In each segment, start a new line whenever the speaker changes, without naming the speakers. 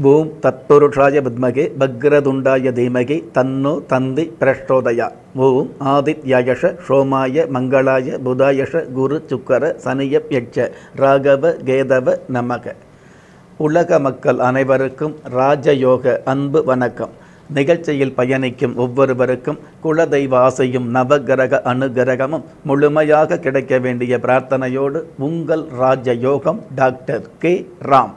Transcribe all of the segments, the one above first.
ஓம் தத்புருஷாய வித்மகே பக்ரதுண்டாய தீமகி தன்னோ தந்தி பிரஷ்டோதயா ஓம் ஆதித்யாயஷ சோமாய மங்களாய புதாயஷ குரு சுக்கர சனியப் யட்ச ராகவ கேதவ நமக உலக மக்கள் அனைவருக்கும் ராஜயோக அன்பு வணக்கம் நிகழ்ச்சியில் பயணிக்கும் ஒவ்வொருவருக்கும் குலதெய்வ ஆசையும் நவகிரக அனுகிரகமும் முழுமையாக கிடைக்க வேண்டிய பிரார்த்தனையோடு உங்கள் ராஜயோகம் டாக்டர் கே ராம்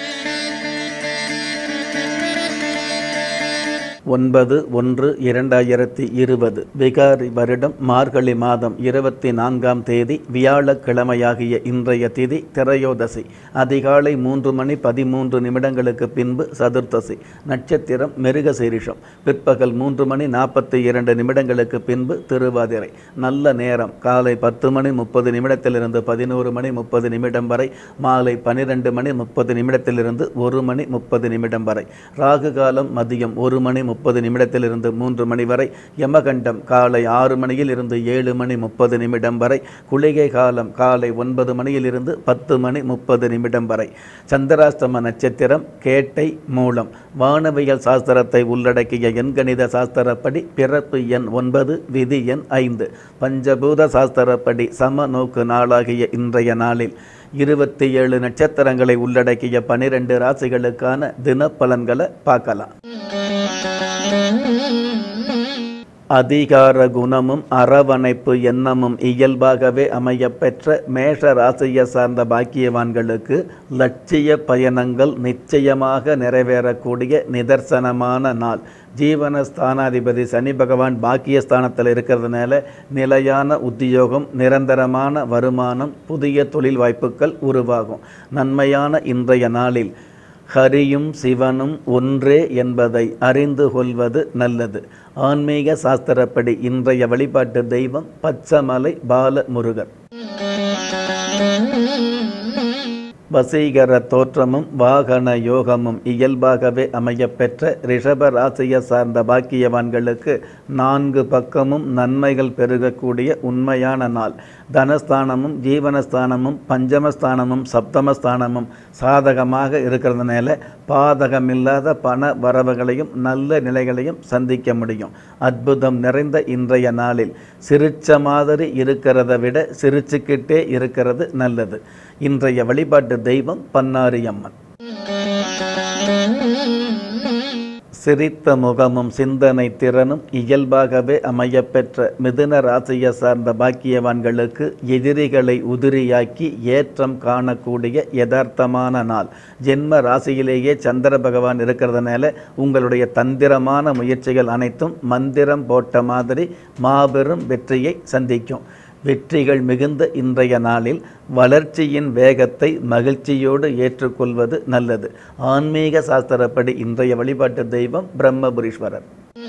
ஒன்பது ஒன்று இரண்டாயிரத்தி இருபது விகாரி வருடம் மார்கழி மாதம் இருபத்தி நான்காம் தேதி வியாழக்கிழமையாகிய இன்றைய திதி திரையோதசி அதிகாலை மூன்று மணி பதிமூன்று நிமிடங்களுக்கு பின்பு சதுர்த்தசி நட்சத்திரம் மிருகசீரிஷம் பிற்பகல் மூன்று மணி நாற்பத்தி இரண்டு நிமிடங்களுக்கு பின்பு திருவாதிரை நல்ல நேரம் காலை பத்து மணி முப்பது நிமிடத்திலிருந்து பதினோரு மணி முப்பது நிமிடம் வரை மாலை பனிரெண்டு மணி முப்பது நிமிடத்திலிருந்து ஒரு மணி முப்பது நிமிடம் வரை ராகு காலம் மதியம் ஒரு மணி முப்பது நிமிடத்திலிருந்து மூன்று மணி வரை யமகண்டம் காலை ஆறு மணியில் இருந்து ஏழு மணி முப்பது நிமிடம் வரை குளிகை காலம் காலை ஒன்பது மணியிலிருந்து பத்து மணி முப்பது நிமிடம் வரை சந்திராஷ்டம நட்சத்திரம் கேட்டை மூலம் வானவியல் சாஸ்திரத்தை உள்ளடக்கிய எண்கணித சாஸ்திரப்படி பிறப்பு எண் ஒன்பது விதி எண் ஐந்து பஞ்சபூத சாஸ்திரப்படி சம நோக்கு நாளாகிய இன்றைய நாளில் இருபத்தி ஏழு நட்சத்திரங்களை உள்ளடக்கிய பனிரெண்டு ராசிகளுக்கான தினப்பலன்களை பார்க்கலாம் அதிகார குணமும் அரவணைப்பு எண்ணமும் இயல்பாகவே அமையப்பெற்ற மேஷ ராசியை சார்ந்த பாக்கியவான்களுக்கு லட்சிய பயணங்கள் நிச்சயமாக நிறைவேறக்கூடிய நிதர்சனமான நாள் ஜீவனஸ்தானாதிபதி சனி பகவான் பாக்கியஸ்தானத்தில் இருக்கிறதுனால நிலையான உத்தியோகம் நிரந்தரமான வருமானம் புதிய தொழில் வாய்ப்புகள் உருவாகும் நன்மையான இன்றைய நாளில் ஹரியும் சிவனும் ஒன்றே என்பதை அறிந்து கொள்வது நல்லது ஆன்மீக சாஸ்திரப்படி இன்றைய வழிபாட்டு தெய்வம் பச்சமலை பால முருகன் வசீகர தோற்றமும் வாகன யோகமும் இயல்பாகவே அமையப்பெற்ற ரிஷப ராசியை சார்ந்த பாக்கியவான்களுக்கு நான்கு பக்கமும் நன்மைகள் பெருகக்கூடிய உண்மையான நாள் தனஸ்தானமும் ஜீவனஸ்தானமும் பஞ்சமஸ்தானமும் சப்தமஸ்தானமும் சாதகமாக இருக்கிறதுனால பாதகமில்லாத பண வரவுகளையும் நல்ல நிலைகளையும் சந்திக்க முடியும் அற்புதம் நிறைந்த இன்றைய நாளில் சிரிச்ச மாதிரி இருக்கிறத விட சிரிச்சுக்கிட்டே இருக்கிறது நல்லது இன்றைய வழிபாட்டு தெய்வம் பன்னாரி அம்மன் சிரித்த முகமும் சிந்தனை திறனும் இயல்பாகவே அமையப்பெற்ற மிதுன ராசியை சார்ந்த பாக்கியவான்களுக்கு எதிரிகளை உதிரியாக்கி ஏற்றம் காணக்கூடிய யதார்த்தமான நாள் ஜென்ம ராசியிலேயே சந்திர பகவான் இருக்கிறதுனால உங்களுடைய தந்திரமான முயற்சிகள் அனைத்தும் மந்திரம் போட்ட மாதிரி மாபெரும் வெற்றியை சந்திக்கும் வெற்றிகள் மிகுந்த இன்றைய நாளில் வளர்ச்சியின் வேகத்தை மகிழ்ச்சியோடு ஏற்றுக்கொள்வது நல்லது ஆன்மீக சாஸ்திரப்படி இன்றைய வழிபாட்டு தெய்வம் பிரம்மபுரீஸ்வரர்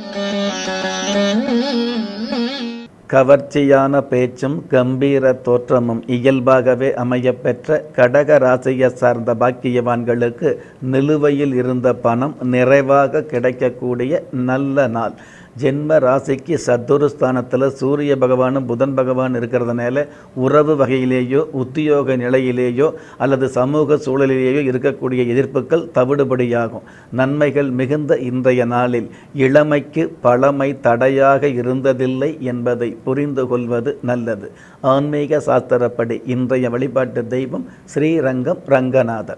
கவர்ச்சியான பேச்சும் கம்பீர தோற்றமும் இயல்பாகவே அமையப்பெற்ற கடக ராசியை சார்ந்த பாக்கியவான்களுக்கு நிலுவையில் இருந்த பணம் நிறைவாக கிடைக்கக்கூடிய நல்ல நாள் ஜென்ம ராசிக்கு சத்துருஸ்தானத்தில் சூரிய பகவானும் புதன் பகவான் இருக்கிறதுனால உறவு வகையிலேயோ உத்தியோக நிலையிலேயோ அல்லது சமூக சூழலிலேயோ இருக்கக்கூடிய எதிர்ப்புகள் தவிடுபடியாகும் நன்மைகள் மிகுந்த இன்றைய நாளில் இளமைக்கு பழமை தடையாக இருந்ததில்லை என்பதை புரிந்து கொள்வது நல்லது ஆன்மீக சாஸ்திரப்படி இன்றைய வழிபாட்டு தெய்வம் ஸ்ரீரங்கம் ரங்கநாதர்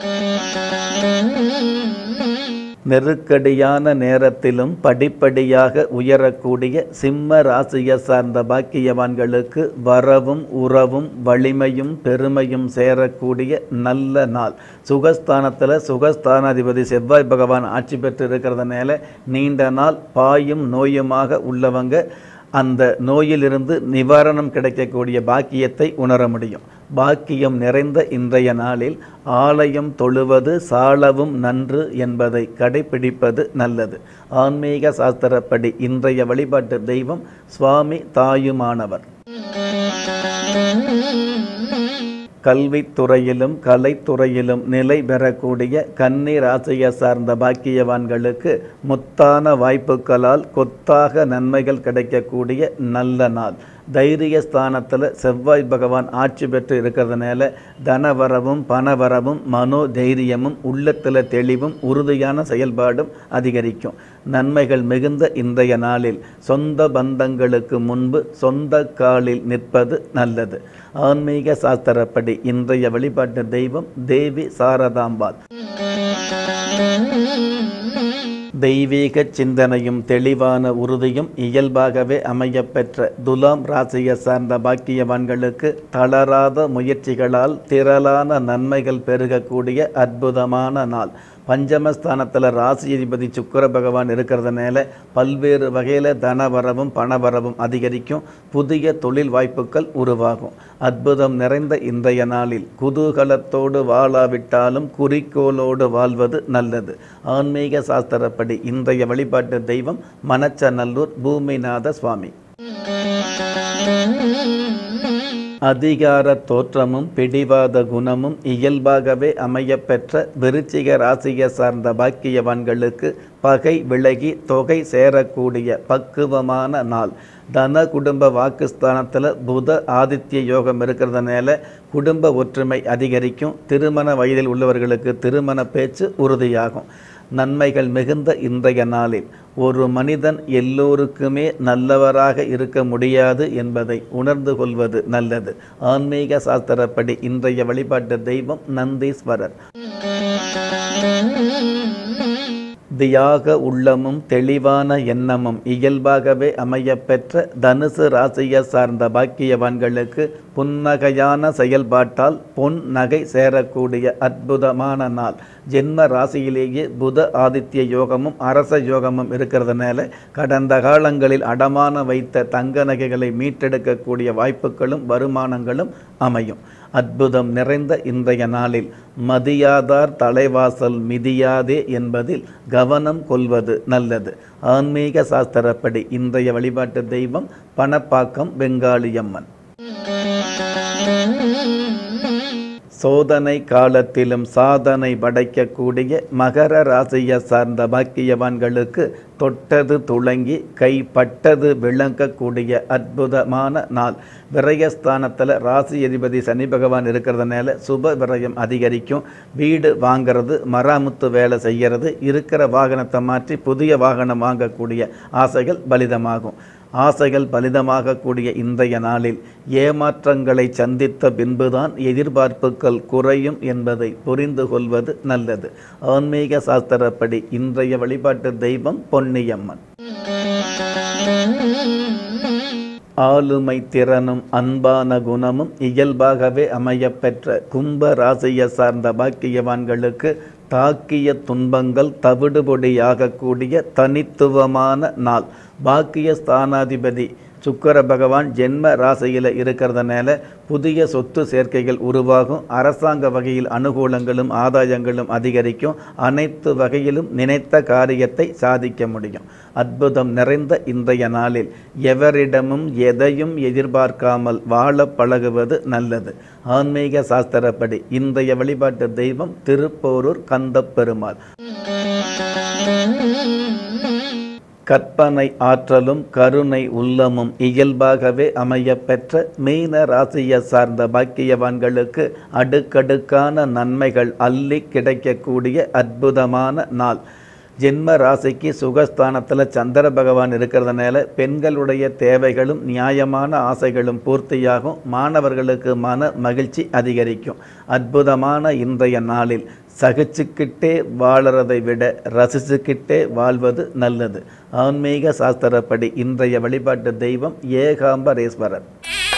நெருக்கடியான நேரத்திலும் படிப்படியாக உயரக்கூடிய சிம்ம ராசியை சார்ந்த பாக்கியவான்களுக்கு வரவும் உறவும் வலிமையும் பெருமையும் சேரக்கூடிய நல்ல நாள் சுகஸ்தானத்தில் சுகஸ்தானாதிபதி செவ்வாய் பகவான் ஆட்சி பெற்று இருக்கிறதுனால நீண்ட நாள் பாயும் நோயுமாக உள்ளவங்க அந்த நோயிலிருந்து நிவாரணம் கிடைக்கக்கூடிய பாக்கியத்தை உணர முடியும் பாக்கியம் நிறைந்த இன்றைய நாளில் ஆலயம் தொழுவது சாலவும் நன்று என்பதை கடைபிடிப்பது நல்லது ஆன்மீக சாஸ்திரப்படி இன்றைய வழிபாட்டு தெய்வம் சுவாமி தாயுமானவர் கல்வித்துறையிலும் கலைத்துறையிலும் நிலை பெறக்கூடிய கன்னி ராசியை சார்ந்த பாக்கியவான்களுக்கு முத்தான வாய்ப்புகளால் கொத்தாக நன்மைகள் கிடைக்கக்கூடிய நல்ல நாள் தைரிய ஸ்தானத்தில் செவ்வாய் பகவான் ஆட்சி பெற்று இருக்கிறதுனால தனவரவும் பணவரவும் மனோ தைரியமும் உள்ளத்தில் தெளிவும் உறுதியான செயல்பாடும் அதிகரிக்கும் நன்மைகள் மிகுந்த இன்றைய நாளில் சொந்த பந்தங்களுக்கு முன்பு சொந்த காலில் நிற்பது நல்லது ஆன்மீக சாஸ்திரப்படி இன்றைய வழிபாட்டு தெய்வம் தேவி சாரதாம்பாள் தெய்வீக சிந்தனையும் தெளிவான உறுதியும் இயல்பாகவே அமையப்பெற்ற துலாம் ராசியை சார்ந்த பாக்கியவான்களுக்கு தளராத முயற்சிகளால் திரளான நன்மைகள் பெருகக்கூடிய அற்புதமான நாள் பஞ்சமஸ்தானத்தில் ராசி அதிபதி சுக்கர பகவான் இருக்கிறதுனால பல்வேறு வகையில் தனவரவும் பணவரவும் அதிகரிக்கும் புதிய தொழில் வாய்ப்புகள் உருவாகும் அற்புதம் நிறைந்த இன்றைய நாளில் குதூகலத்தோடு வாழாவிட்டாலும் குறிக்கோளோடு வாழ்வது நல்லது ஆன்மீக சாஸ்திரப்படி இன்றைய வழிபாட்டு தெய்வம் மணச்சநல்லூர் பூமிநாத சுவாமி அதிகார தோற்றமும் பிடிவாத குணமும் இயல்பாகவே அமையப்பெற்ற விருச்சிக ராசியை சார்ந்த பாக்கியவான்களுக்கு பகை விலகி தொகை சேரக்கூடிய பக்குவமான நாள் தன குடும்ப வாக்குஸ்தானத்தில் புத ஆதித்ய யோகம் இருக்கிறதுனால குடும்ப ஒற்றுமை அதிகரிக்கும் திருமண வயதில் உள்ளவர்களுக்கு திருமண பேச்சு உறுதியாகும் நன்மைகள் மிகுந்த இன்றைய நாளில் ஒரு மனிதன் எல்லோருக்குமே நல்லவராக இருக்க முடியாது என்பதை உணர்ந்து கொள்வது நல்லது ஆன்மீக சாஸ்திரப்படி இன்றைய வழிபாட்டு தெய்வம் நந்தீஸ்வரர் தியாக உள்ளமும் தெளிவான எண்ணமும் இயல்பாகவே அமையப்பெற்ற தனுசு ராசியை சார்ந்த பாக்கியவான்களுக்கு புன்னகையான செயல்பாட்டால் பொன் நகை சேரக்கூடிய அற்புதமான நாள் ஜென்ம ராசியிலேயே புத ஆதித்ய யோகமும் அரச யோகமும் இருக்கிறதுனால கடந்த காலங்களில் அடமான வைத்த தங்க நகைகளை மீட்டெடுக்கக்கூடிய வாய்ப்புகளும் வருமானங்களும் அமையும் அற்புதம் நிறைந்த இன்றைய நாளில் மதியாதார் தலைவாசல் மிதியாதே என்பதில் கவனம் கொள்வது நல்லது ஆன்மீக சாஸ்திரப்படி இன்றைய வழிபாட்டு தெய்வம் பணப்பாக்கம் பெங்காளியம்மன் சோதனை காலத்திலும் சாதனை படைக்கக்கூடிய மகர ராசியை சார்ந்த பாக்கியவான்களுக்கு தொட்டது துளங்கி கைப்பட்டது விளங்கக்கூடிய அற்புதமான நாள் விரயஸ்தானத்தில் ராசி அதிபதி சனி பகவான் இருக்கிறதுனால சுப விரயம் அதிகரிக்கும் வீடு வாங்கிறது மராமுத்து வேலை செய்கிறது இருக்கிற வாகனத்தை மாற்றி புதிய வாகனம் வாங்கக்கூடிய ஆசைகள் பலிதமாகும் ஆசைகள் பலிதமாகக்கூடிய இன்றைய நாளில் ஏமாற்றங்களை சந்தித்த பின்புதான் எதிர்பார்ப்புகள் குறையும் என்பதை புரிந்து கொள்வது நல்லது ஆன்மீக சாஸ்திரப்படி இன்றைய வழிபாட்டு தெய்வம் பொன்னியம்மன் ஆளுமை திறனும் அன்பான குணமும் இயல்பாகவே அமையப்பெற்ற கும்ப ராசியை சார்ந்த பாக்கியவான்களுக்கு தாக்கிய துன்பங்கள் தவிடுபொடியாகக்கூடிய தனித்துவமான நாள் பாக்கிய ஸ்தானாதிபதி சுக்கர பகவான் ஜென்ம ராசியில் இருக்கிறதுனால புதிய சொத்து சேர்க்கைகள் உருவாகும் அரசாங்க வகையில் அனுகூலங்களும் ஆதாயங்களும் அதிகரிக்கும் அனைத்து வகையிலும் நினைத்த காரியத்தை சாதிக்க முடியும் அற்புதம் நிறைந்த இன்றைய நாளில் எவரிடமும் எதையும் எதிர்பார்க்காமல் வாழ பழகுவது நல்லது ஆன்மீக சாஸ்திரப்படி இன்றைய வழிபாட்டு தெய்வம் திருப்போரூர் கந்தப்பெருமாள் கற்பனை ஆற்றலும் கருணை உள்ளமும் இயல்பாகவே அமையப்பெற்ற மீன ராசியை சார்ந்த பாக்கியவான்களுக்கு அடுக்கடுக்கான நன்மைகள் அள்ளி கிடைக்கக்கூடிய அற்புதமான நாள் ஜென்ம ராசிக்கு சுகஸ்தானத்தில் சந்திர பகவான் இருக்கிறதுனால பெண்களுடைய தேவைகளும் நியாயமான ஆசைகளும் பூர்த்தியாகும் மாணவர்களுக்கு மன மகிழ்ச்சி அதிகரிக்கும் அற்புதமான இன்றைய நாளில் சகிச்சுக்கிட்டே வாழறதை விட ரசிச்சுக்கிட்டே வாழ்வது நல்லது ஆன்மீக சாஸ்திரப்படி இன்றைய வழிபாட்டு தெய்வம் ஏகாம்பரேஸ்வரர்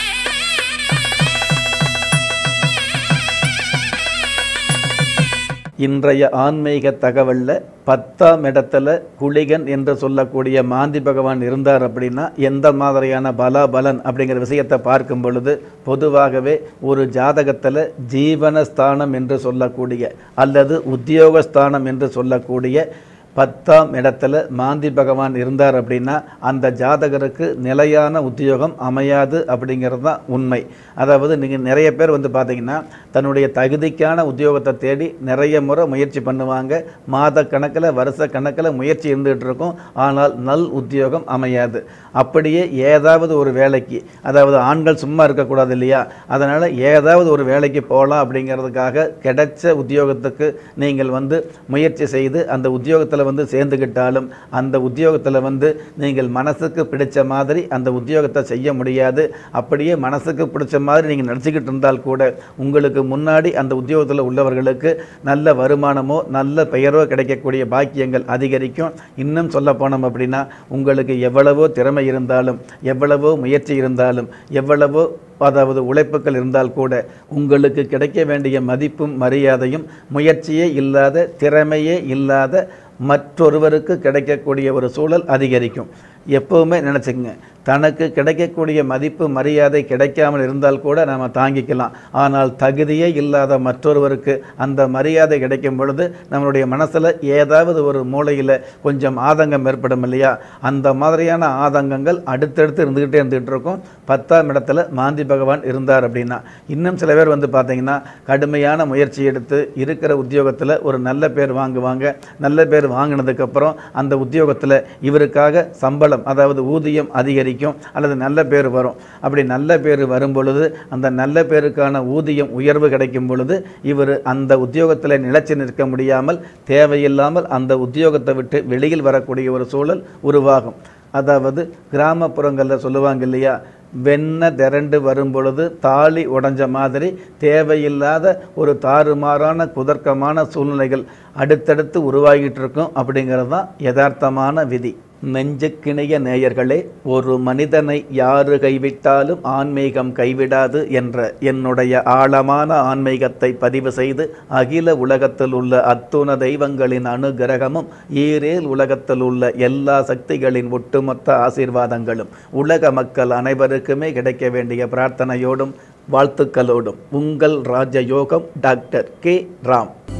இன்றைய ஆன்மீக தகவலில் பத்தாம் இடத்துல குளிகன் என்று சொல்லக்கூடிய மாந்தி பகவான் இருந்தார் அப்படின்னா எந்த மாதிரியான பலாபலன் அப்படிங்கிற விஷயத்தை பார்க்கும் பொழுது பொதுவாகவே ஒரு ஜாதகத்தில் ஜீவனஸ்தானம் என்று சொல்லக்கூடிய அல்லது உத்தியோகஸ்தானம் என்று சொல்லக்கூடிய பத்தாம் இடத்துல மாந்தி பகவான் இருந்தார் அப்படின்னா அந்த ஜாதகருக்கு நிலையான உத்தியோகம் அமையாது அப்படிங்கிறது தான் உண்மை அதாவது நீங்கள் நிறைய பேர் வந்து பார்த்தீங்கன்னா தன்னுடைய தகுதிக்கான உத்தியோகத்தை தேடி நிறைய முறை முயற்சி பண்ணுவாங்க மாத கணக்கில் வருஷ கணக்கில் முயற்சி இருந்துகிட்டு இருக்கும் ஆனால் நல் உத்தியோகம் அமையாது அப்படியே ஏதாவது ஒரு வேலைக்கு அதாவது ஆண்கள் சும்மா இருக்கக்கூடாது இல்லையா அதனால் ஏதாவது ஒரு வேலைக்கு போகலாம் அப்படிங்கிறதுக்காக கிடைச்ச உத்தியோகத்துக்கு நீங்கள் வந்து முயற்சி செய்து அந்த உத்தியோகத்தில் வந்து சேர்ந்துக்கிட்டாலும் அந்த உத்தியோகத்தில் வந்து நீங்கள் மனசுக்கு பிடிச்ச மாதிரி அந்த உத்தியோகத்தை செய்ய முடியாது அப்படியே மனசுக்கு பிடிச்ச மாதிரி நீங்கள் நடிச்சுக்கிட்டு இருந்தால் கூட உங்களுக்கு முன்னாடி அந்த உத்தியோகத்தில் உள்ளவர்களுக்கு நல்ல வருமானமோ நல்ல பெயரோ கிடைக்கக்கூடிய பாக்கியங்கள் அதிகரிக்கும் இன்னும் சொல்ல போனோம் அப்படின்னா உங்களுக்கு எவ்வளவோ திறமை இருந்தாலும் எவ்வளவோ முயற்சி இருந்தாலும் எவ்வளவோ அதாவது உழைப்புகள் இருந்தால் கூட உங்களுக்கு கிடைக்க வேண்டிய மதிப்பும் மரியாதையும் முயற்சியே இல்லாத திறமையே இல்லாத மற்றொருவருக்கு கிடைக்கக்கூடிய ஒரு சூழல் அதிகரிக்கும் எப்போவுமே நினச்சிக்கங்க தனக்கு கிடைக்கக்கூடிய மதிப்பு மரியாதை கிடைக்காமல் இருந்தால் கூட நாம் தாங்கிக்கலாம் ஆனால் தகுதியே இல்லாத மற்றொருவருக்கு அந்த மரியாதை கிடைக்கும் பொழுது நம்மளுடைய மனசில் ஏதாவது ஒரு மூலையில் கொஞ்சம் ஆதங்கம் ஏற்படும் இல்லையா அந்த மாதிரியான ஆதங்கங்கள் அடுத்தடுத்து இருந்துக்கிட்டே இருந்துகிட்டு இருக்கும் பத்தாம் இடத்துல மாந்தி பகவான் இருந்தார் அப்படின்னா இன்னும் சில பேர் வந்து பார்த்தீங்கன்னா கடுமையான முயற்சி எடுத்து இருக்கிற உத்தியோகத்தில் ஒரு நல்ல பேர் வாங்குவாங்க நல்ல பேர் வாங்கினதுக்கப்புறம் அந்த உத்தியோகத்தில் இவருக்காக சம்பளம் அதாவது ஊதியம் அதிகரிக்கும் அல்லது நல்ல பேர் வரும் அப்படி நல்ல பேர் வரும் பொழுது அந்த நல்ல பேருக்கான ஊதியம் உயர்வு கிடைக்கும் பொழுது இவர் அந்த உத்தியோகத்தில் நிலைச்சு நிற்க முடியாமல் தேவையில்லாமல் அந்த உத்தியோகத்தை விட்டு வெளியில் வரக்கூடிய ஒரு சூழல் உருவாகும் அதாவது கிராமப்புறங்களில் சொல்லுவாங்க இல்லையா வெண்ணெய் திரண்டு வரும் பொழுது தாலி உடைஞ்ச மாதிரி தேவையில்லாத ஒரு தாறுமாறான குதர்க்கமான சூழ்நிலைகள் அடுத்தடுத்து உருவாகிட்டு இருக்கும் அப்படிங்கிறது தான் யதார்த்தமான விதி நெஞ்சுக்கிணைய நேயர்களே ஒரு மனிதனை யாரு கைவிட்டாலும் ஆன்மீகம் கைவிடாது என்ற என்னுடைய ஆழமான ஆன்மீகத்தை பதிவு செய்து அகில உலகத்தில் உள்ள அத்துண தெய்வங்களின் அனுகிரகமும் ஈரேல் உலகத்தில் உள்ள எல்லா சக்திகளின் ஒட்டுமொத்த ஆசீர்வாதங்களும் உலக மக்கள் அனைவருக்குமே கிடைக்க வேண்டிய பிரார்த்தனையோடும் வாழ்த்துக்களோடும் உங்கள் ராஜயோகம் டாக்டர் கே ராம்